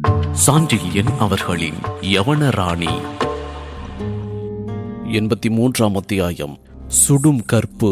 சாண்டில்யன் அவர்களின் யவன ராணி எண்பத்தி மூன்றாம் அத்தியாயம் சுடும் கற்பு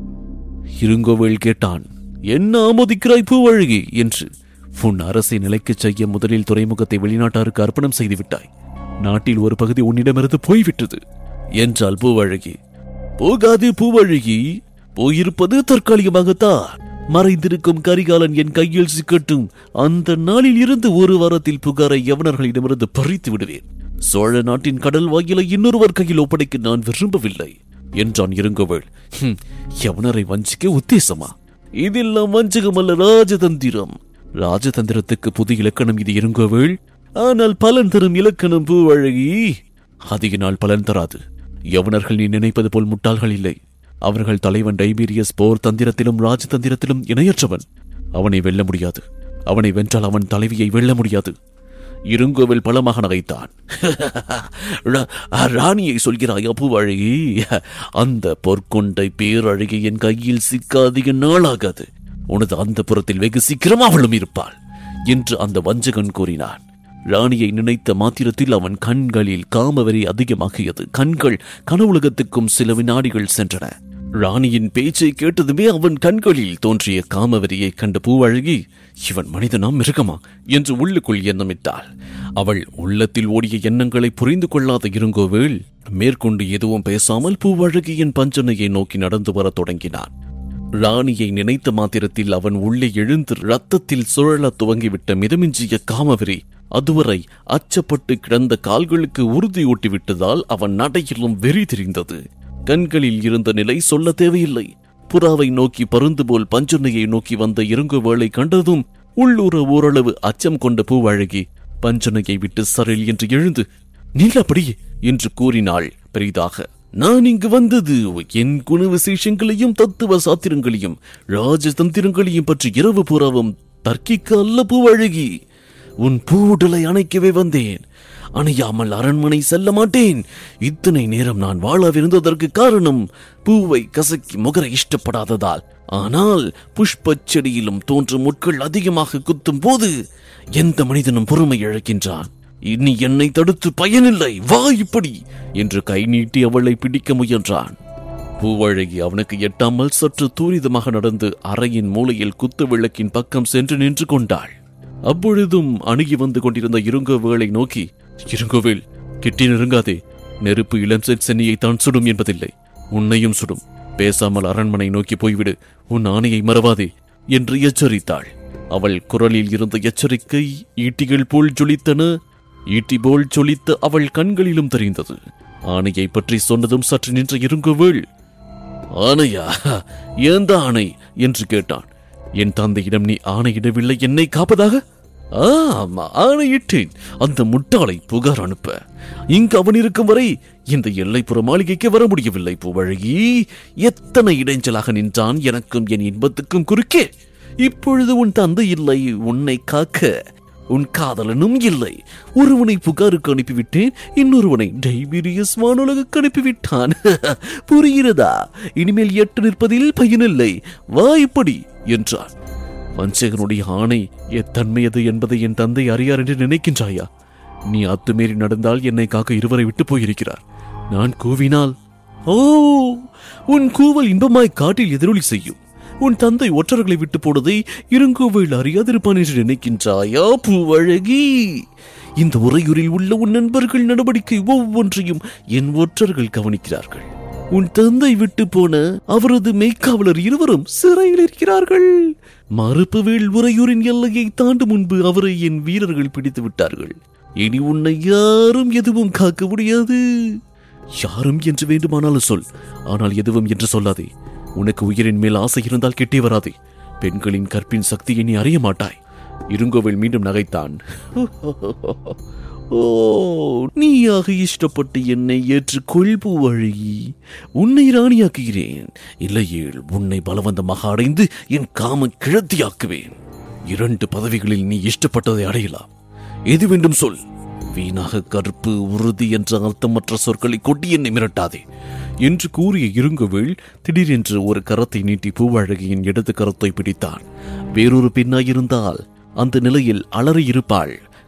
இருங்கோவேல் கேட்டான் என்ன ஆமோதிக்கிறாய் பூவழகி என்று உன் அரசை நிலைக்குச் செய்ய முதலில் துறைமுகத்தை வெளிநாட்டாருக்கு அர்ப்பணம் செய்து விட்டாய் நாட்டில் ஒரு பகுதி உன்னிடமிருந்து போய்விட்டது என்றாள் பூவழகி போகாது பூவழகி போயிருப்பது தற்காலிகமாகத்தான் மறைந்திருக்கும் கரிகாலன் என் கையில் சிக்கட்டும் அந்த நாளில் இருந்து ஒரு வாரத்தில் புகாரை யவனர்களிடமிருந்து பறித்து விடுவேன் சோழ நாட்டின் கடல் வாயிலை இன்னொருவர் கையில் ஒப்படைக்க நான் விரும்பவில்லை என்றான் இருங்கோவள் "ஹும், யவனரை வஞ்சிக்க உத்தேசமா இதெல்லாம் வஞ்சகம் அல்ல ராஜதந்திரம் ராஜதந்திரத்துக்கு புது இலக்கணம் இது இருங்கோவள் ஆனால் பலன் தரும் இலக்கணம் பூவழகி அதிக நாள் பலன் தராது யவனர்கள் நீ நினைப்பது போல் முட்டாள்கள் இல்லை அவர்கள் தலைவன் டைபீரியஸ் போர் தந்திரத்திலும் ராஜதந்திரத்திலும் இணையற்றவன் அவனை வெல்ல முடியாது அவனை வென்றால் அவன் தலைவியை வெல்ல முடியாது இருங்கோவில் பலமாக நகைத்தான் "ரா- ராணியை சொல்கிறாய் பூவழகி அந்த பொற்கொண்டை பேரழகி என் கையில் சிக்க அதிக நாளாகாது உனது அந்த புறத்தில் வெகு சீக்கிரம் அவளும் இருப்பாள் என்று அந்த வஞ்சகன் கூறினான் ராணியை நினைத்த மாத்திரத்தில் அவன் கண்களில் காமவெறி அதிகமாகியது கண்கள் கனவுலகத்துக்கும் சில வினாடிகள் சென்றன ராணியின் பேச்சை கேட்டதுமே அவன் கண்களில் தோன்றிய காமவெறியை கண்ட பூவழகி இவன் மனிதனா மிருகமா என்று உள்ளுக்குள் எண்ணமிட்டாள் அவள் உள்ளத்தில் ஓடிய எண்ணங்களை புரிந்து கொள்ளாத இருங்கோவேள் மேற்கொண்டு எதுவும் பேசாமல் பூவழகியின் பஞ்சனையை நோக்கி நடந்து வரத் தொடங்கினான் ராணியை நினைத்த மாத்திரத்தில் அவன் உள்ளே எழுந்து ரத்தத்தில் சுழலத் துவங்கிவிட்ட மிதமிஞ்சிய காமவெறி அதுவரை அச்சப்பட்டு கிடந்த கால்களுக்கு உறுதியூட்டி விட்டதால் அவன் நடையிலும் வெறி தெரிந்தது கண்களில் இருந்த நிலை சொல்ல தேவையில்லை புறாவை நோக்கி பருந்து போல் பஞ்சனையை நோக்கி வந்த இருங்குவேளை கண்டதும் உள்ளூர ஓரளவு அச்சம் கொண்ட பூவழகி பஞ்சனையை விட்டு சரில் என்று எழுந்து நில்லபடியே என்று கூறினாள் பெரிதாக நான் இங்கு வந்தது என் குண விசேஷங்களையும் தத்துவ சாத்திரங்களையும் ராஜதந்திரங்களையும் பற்றி இரவு புறாவும் தர்க்கிக்க அல்ல பூவழகி உன் பூவுடலை அணைக்கவே வந்தேன் அணையாமல் அரண்மனை செல்ல மாட்டேன் இத்தனை நேரம் நான் வாழவிருந்ததற்கு காரணம் பூவை கசக்கி முகர இஷ்டப்படாததால் ஆனால் புஷ்பச் செடியிலும் தோன்றும் முட்கள் அதிகமாக குத்தும் போது எந்த மனிதனும் பொறுமை இழக்கின்றான் இனி என்னை தடுத்து பயனில்லை வா இப்படி என்று கை நீட்டி அவளை பிடிக்க முயன்றான் பூவழகி அவனுக்கு எட்டாமல் சற்று தூரிதமாக நடந்து அறையின் மூலையில் குத்து விளக்கின் பக்கம் சென்று நின்று கொண்டாள் அப்பொழுதும் அணுகி வந்து கொண்டிருந்த இருங்கோவேளை நோக்கி இருங்கோவேல் கிட்டி நெருங்காதே நெருப்பு இளம் சென்னியை தான் சுடும் என்பதில்லை உன்னையும் சுடும் பேசாமல் அரண்மனை நோக்கி போய்விடு உன் ஆணையை மறவாதே என்று எச்சரித்தாள் அவள் குரலில் இருந்த எச்சரிக்கை ஈட்டிகள் போல் ஜொலித்தன ஈட்டி போல் ஜொலித்த அவள் கண்களிலும் தெரிந்தது ஆணையை பற்றி சொன்னதும் சற்று நின்ற இருங்கோவேள் ஆணையா எந்த ஆணை என்று கேட்டான் என் தந்தையிடம் நீ ஆணையிடவில்லை என்னை காப்பதாக ஆமா ஆணையிட்டேன் அந்த முட்டாளை புகார் அனுப்ப இங்கு அவன் இருக்கும் வரை இந்த எல்லைப்புற மாளிகைக்கு வர முடியவில்லை பூவழகி எத்தனை இடைஞ்சலாக நின்றான் எனக்கும் என் இன்பத்துக்கும் குறுக்கே இப்பொழுது உன் தந்தை இல்லை உன்னை காக்க உன் காதலனும் இல்லை ஒருவனை புகாருக்கு அனுப்பிவிட்டேன் இன்னொருவனை டைபீரியஸ் வானுலகுக்கு அனுப்பிவிட்டான் புரிகிறதா இனிமேல் எட்டு நிற்பதில் பயனில்லை வா இப்படி என்றான் வஞ்சகனுடைய ஆணை எத்தன்மையது என்பதை என் தந்தை அறியார் என்று நினைக்கின்றாயா நீ அத்துமீறி நடந்தால் என்னை காக்க இருவரை விட்டு போயிருக்கிறார் நான் கூவினால் ஓ உன் கூவல் இன்பமாய் காட்டில் எதிரொலி செய்யும் உன் தந்தை ஒற்றர்களை விட்டு போனதை இருங்கோவில் அறியாதிருப்பான் என்று நினைக்கின்றாயா பூவழகி இந்த உறையூரில் உள்ள உன் நண்பர்கள் நடவடிக்கை ஒவ்வொன்றையும் என் ஒற்றர்கள் கவனிக்கிறார்கள் உன் தந்தை விட்டு போன அவரது மெய்க்காவலர் இருவரும் சிறையில் இருக்கிறார்கள் மறுப்புவேல் உறையூரின் எல்லையை தாண்டும் முன்பு அவரை என் வீரர்கள் பிடித்து விட்டார்கள் இனி உன்னை யாரும் எதுவும் காக்க முடியாது யாரும் என்று வேண்டுமானாலும் சொல் ஆனால் எதுவும் என்று சொல்லாதே உனக்கு உயிரின் மேல் ஆசை இருந்தால் கிட்டே வராதே பெண்களின் கற்பின் சக்தியை நீ அறிய மாட்டாய் இருங்கோவில் மீண்டும் நகைத்தான் ஓ நீயாக இஷ்டப்பட்டு என்னை ஏற்றுக்கொள் பூவழகி உன்னை ராணியாக்குகிறேன் இல்லையேல் உன்னை பலவந்தமாக அடைந்து என் காம கிழத்தியாக்குவேன் இரண்டு பதவிகளில் நீ இஷ்டப்பட்டதை அடையலாம் எது வேண்டும் சொல் வீணாக கருப்பு உறுதி என்ற அர்த்தமற்ற சொற்களை கொட்டி என்னை மிரட்டாதே என்று கூறிய இருங்கவேள் திடீரென்று ஒரு கரத்தை நீட்டி பூவழகியின் இடது கரத்தை பிடித்தான் வேறொரு பெண்ணாயிருந்தால் அந்த நிலையில் அலறி இருப்பாள்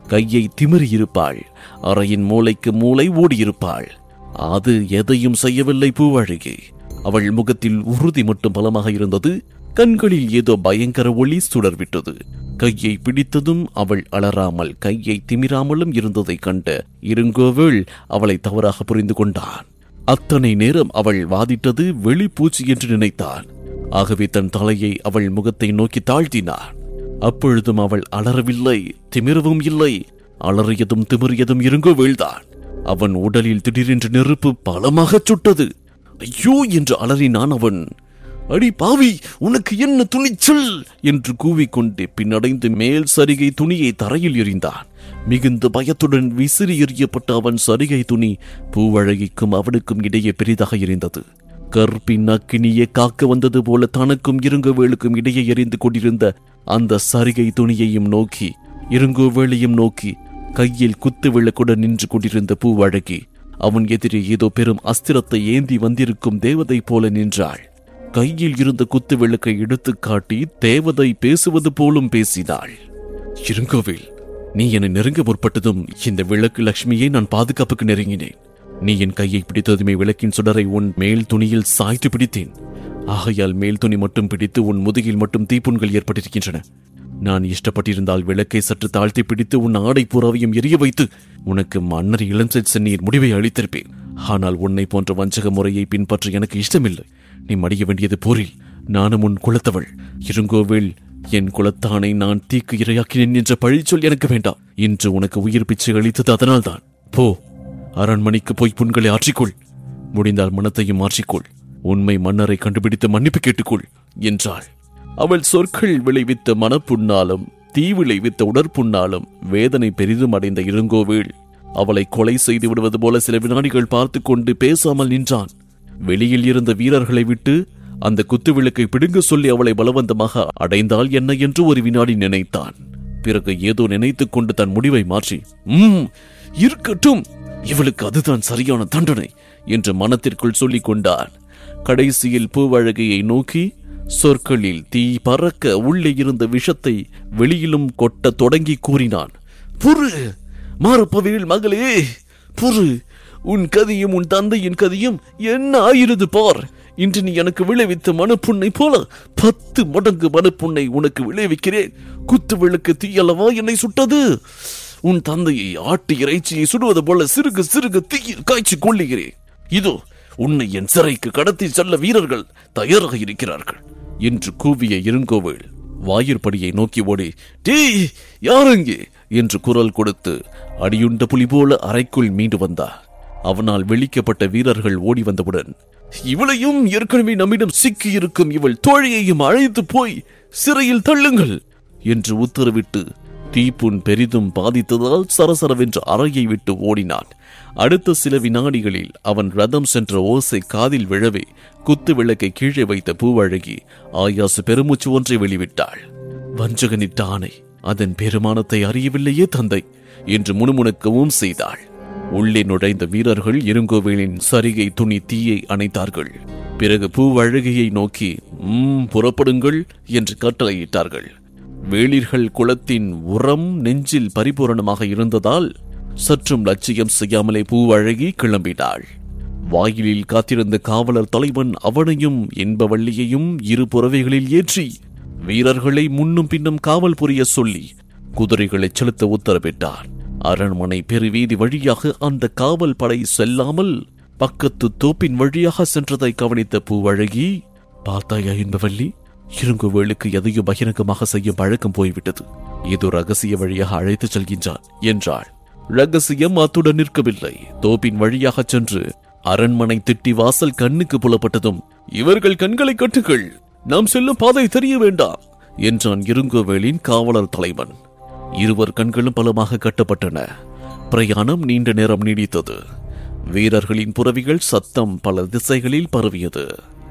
கையை திமிறியிருப்பாள் அறையின் மூளைக்கு மூளை ஓடியிருப்பாள் அது எதையும் செய்யவில்லை பூவழகி அவள் முகத்தில் உறுதி மட்டும் பலமாக இருந்தது கண்களில் ஏதோ பயங்கர ஒளி சுடர்விட்டது கையை பிடித்ததும் அவள் அலறாமல் கையை திமிராமலும் இருந்ததைக் கண்ட இருங்கோவேள் அவளை தவறாக புரிந்து கொண்டான் அத்தனை நேரம் அவள் வாதிட்டது வெளிப்பூச்சி என்று நினைத்தான் ஆகவே தன் தலையை அவள் முகத்தை நோக்கி தாழ்த்தினான் அப்பொழுதும் அவள் அலறவில்லை திமிரவும் இல்லை அலறியதும் திமிரியதும் இருங்கோ வீழ்ந்தான் அவன் உடலில் திடீரென்று நெருப்பு பலமாகச் சுட்டது ஐயோ என்று அலறினான் அவன் அடி பாவி உனக்கு என்ன துணிச்சல் என்று கூவிக்கொண்டு பின்னடைந்து மேல் சரிகை துணியை தரையில் எறிந்தான் மிகுந்த பயத்துடன் விசிறி எறியப்பட்ட அவன் சரிகை துணி பூவழகிக்கும் அவனுக்கும் இடையே பெரிதாக எரிந்தது கற்பின் அக்கினியை காக்க வந்தது போல தனக்கும் இருங்கவேளுக்கும் இடையே எரிந்து கொண்டிருந்த அந்த சரிகை துணியையும் நோக்கி இருங்கோவேளையும் நோக்கி கையில் குத்து விளக்குடன் நின்று கொண்டிருந்த பூவழகி அவன் எதிரே ஏதோ பெரும் அஸ்திரத்தை ஏந்தி வந்திருக்கும் தேவதை போல நின்றாள் கையில் இருந்த குத்து விளக்கை எடுத்துக் காட்டி தேவதை பேசுவது போலும் பேசினாள் இருங்கோவில் நீ என்னை நெருங்க முற்பட்டதும் இந்த விளக்கு லட்சுமியை நான் பாதுகாப்புக்கு நெருங்கினேன் நீ என் கையை பிடித்ததுமே விளக்கின் சுடரை உன் மேல் துணியில் சாய்த்து பிடித்தேன் ஆகையால் மேல் துணி மட்டும் பிடித்து உன் முதுகில் மட்டும் தீப்புண்கள் ஏற்பட்டிருக்கின்றன நான் இஷ்டப்பட்டிருந்தால் விளக்கை சற்று தாழ்த்தி பிடித்து உன் ஆடை புறாவையும் எரிய வைத்து உனக்கு மன்னர் இளஞ்சல் சென்னீர் முடிவை அளித்திருப்பேன் ஆனால் உன்னை போன்ற வஞ்சக முறையை பின்பற்ற எனக்கு இஷ்டமில்லை நீ மடிய வேண்டியது போரில் நானும் உன் குலத்தவள் இருங்கோவில் என் குலத்தானை நான் தீக்கு இரையாக்கினேன் என்ற பழிச்சொல் எனக்கு வேண்டாம் இன்று உனக்கு உயிர் பிச்சை அளித்தது அதனால்தான் போ அரண்மனைக்கு போய் புண்களை ஆற்றிக்கொள் முடிந்தால் மனத்தையும் மாற்றிக்கொள் உண்மை மன்னரை கண்டுபிடித்து மன்னிப்பு கேட்டுக்கொள் என்றாள் அவள் சொற்கள் விளைவித்த மனப்புண்ணாலும் தீ விளைவித்த உடற்புண்ணாலும் வேதனை பெரிதும் அடைந்த இருங்கோவேள் அவளை கொலை செய்து விடுவது போல சில வினாடிகள் பார்த்து கொண்டு பேசாமல் நின்றான் வெளியில் இருந்த வீரர்களை விட்டு அந்த குத்துவிளக்கை பிடுங்க சொல்லி அவளை பலவந்தமாக அடைந்தால் என்ன என்று ஒரு வினாடி நினைத்தான் பிறகு ஏதோ நினைத்துக் கொண்டு தன் முடிவை மாற்றி "ம், இருக்கட்டும் இவளுக்கு அதுதான் சரியான தண்டனை என்று மனத்திற்குள் சொல்லிக் கொண்டான் கடைசியில் பூவழகையை நோக்கி சொற்களில் தீ பறக்க உள்ளே இருந்த விஷத்தை வெளியிலும் கொட்டத் தொடங்கி கூறினான் புரு மாறுப்பவையில் மகளே புரு உன் கதியும் உன் தந்தையின் கதியும் என்ன ஆயிருது பார் இன்று நீ எனக்கு விளைவித்த மனப்புண்ணை போல பத்து மடங்கு மனப்புண்ணை உனக்கு விளைவிக்கிறேன் குத்து விளக்கு தீயல்லவா என்னை சுட்டது உன் தந்தையை ஆட்டு இறைச்சியை சுடுவது போல சிறுக சிறுக தீயில் காய்ச்சி கொள்ளுகிறேன் இதோ உன்னை என் சிறைக்கு கடத்தி செல்ல வீரர்கள் தயாராக இருக்கிறார்கள் என்று கூவிய இருங்கோவேள் வாயிற்படியை நோக்கி ஓடி டேய் யாரங்கே என்று குரல் கொடுத்து அடியுண்ட புலி போல அறைக்குள் மீண்டு வந்தார் அவனால் வெளிக்கப்பட்ட வீரர்கள் ஓடி வந்தவுடன் இவளையும் ஏற்கனவே நம்மிடம் சிக்கி இருக்கும் இவள் தோழியையும் அழைத்து போய் சிறையில் தள்ளுங்கள் என்று உத்தரவிட்டு தீப்புண் பெரிதும் பாதித்ததால் சரசரவென்று அறையை விட்டு ஓடினான் அடுத்த சில வினாடிகளில் அவன் ரதம் சென்ற ஓசை காதில் விழவே குத்து விளக்கை கீழே வைத்த பூவழகி ஆயாசு பெருமூச்சு ஒன்றை வெளிவிட்டாள் வஞ்சகனிட்ட ஆணை அதன் பெருமானத்தை அறியவில்லையே தந்தை என்று முணுமுணுக்கவும் செய்தாள் உள்ளே நுழைந்த வீரர்கள் இருங்கோவேலின் சரிகை துணி தீயை அணைத்தார்கள் பிறகு பூவழகியை நோக்கி ம் புறப்படுங்கள் என்று கட்டளையிட்டார்கள் வேளிர்கள் குலத்தின் உரம் நெஞ்சில் பரிபூரணமாக இருந்ததால் சற்றும் லட்சியம் செய்யாமலே பூவழகி கிளம்பினாள் வாயிலில் காத்திருந்த காவலர் தலைவன் அவனையும் என்பவள்ளியையும் இரு புறவைகளில் ஏற்றி வீரர்களை முன்னும் பின்னும் காவல் புரிய சொல்லி குதிரைகளை செலுத்த உத்தரவிட்டார் அரண்மனை பெருவீதி வழியாக அந்த காவல் படை செல்லாமல் பக்கத்து தோப்பின் வழியாக சென்றதை கவனித்த பூவழகி பார்த்தாயா என்பவள்ளி இருங்குவேளுக்கு எதையும் பகிரங்கமாக செய்யும் பழக்கம் போய்விட்டது ஏதோ ரகசிய வழியாக அழைத்துச் செல்கின்றான் என்றாள் ரகசியம் அத்துடன் நிற்கவில்லை தோப்பின் வழியாக சென்று அரண்மனை திட்டி வாசல் கண்ணுக்கு புலப்பட்டதும் இவர்கள் கண்களை கட்டுகள் நாம் செல்லும் பாதை தெரிய வேண்டாம் என்றான் இருங்கோவேலின் காவலர் தலைவன் இருவர் கண்களும் பலமாக கட்டப்பட்டன பிரயாணம் நீண்ட நேரம் நீடித்தது வீரர்களின் புறவிகள் சத்தம் பல திசைகளில் பரவியது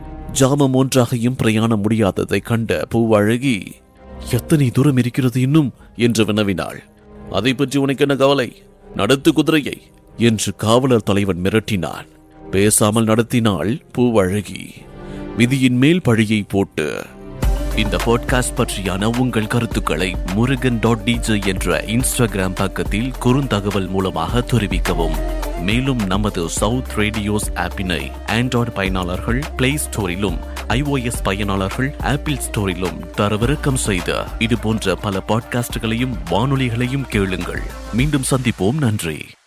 ஜாமம் ஒன்றாகையும் பிரயாணம் முடியாததை கண்ட பூவழகி எத்தனை தூரம் இருக்கிறது இன்னும் என்று வினவினாள் அதை பற்றி உனக்கு என்ன கவலை நடத்து குதிரையை என்று காவலர் தலைவன் மிரட்டினான் பேசாமல் நடத்தினாள் பூவழகி விதியின் மேல் பழியை போட்டு இந்த பாட்காஸ்ட் பற்றியான உங்கள் கருத்துக்களை முருகன் டாட் டிஜே என்ற இன்ஸ்டாகிராம் பக்கத்தில் குறுந்தகவல் மூலமாக தெரிவிக்கவும் மேலும் நமது சவுத் ரேடியோஸ் ஆப்பினை ஆண்ட்ராய்டு பயனாளர்கள் பிளே ஸ்டோரிலும் ஐஓஎஸ் பயனாளர்கள் ஆப்பிள் ஸ்டோரிலும் தரவிறக்கம் செய்த இது போன்ற பல பாட்காஸ்டுகளையும் வானொலிகளையும் கேளுங்கள் மீண்டும் சந்திப்போம் நன்றி